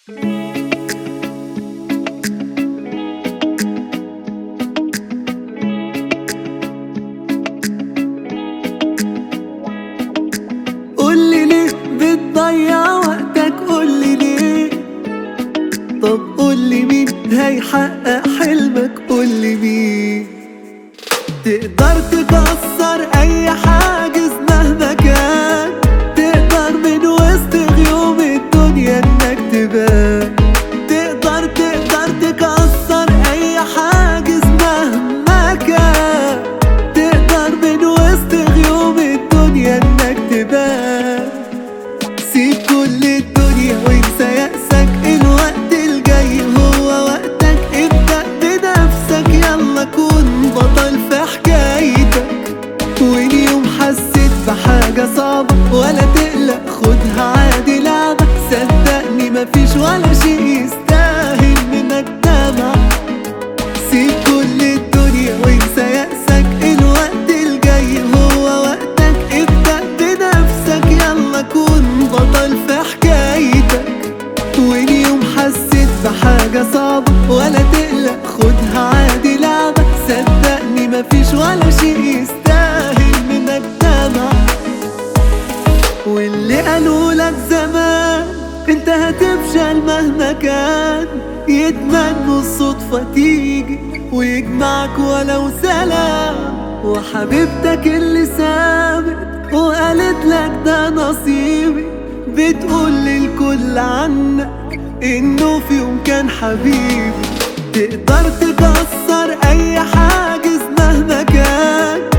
قولي ليه بتضيع وقتك قولي ليه طب قولي مين هيحقق حلمك قولي مين تقدر تكسر اي حاجز مهما كان تقدر من وسط غيوم الدنيا انك تبان تقدر تقدر تكسر اي حاجز مهما كان تقدر من وسط غيوم الدنيا انك تبان سيب كل الدنيا وانسى يأسك الوقت الجاي هو وقتك ابدأ بنفسك يلا كون بطل في حكايتك وإن يوم حسيت بحاجة صعبة ولا تقلق خدها عادي لعبة صدقني مفيش ولا شيء يستاهل منك دمع سيب كل الدنيا وانسى يأسك الوقت الجاي هو وقتك ابدأ بنفسك يلا كون بطل في حكايتك وإن يوم حسيت بحاجة صعبة ولا تقلق خدها عادي لعبة صدقني مفيش ولا شيء يستاهل منك دمع واللي قالوا لك زمان انت هتفشل مهما كان يتمنوا الصدفة تيجي ويجمعك ولو سلام وحبيبتك اللي سابت وقالت لك ده نصيبي بتقول للكل عنك انه في يوم كان حبيبي تقدر تكسر اي حاجز مهما كان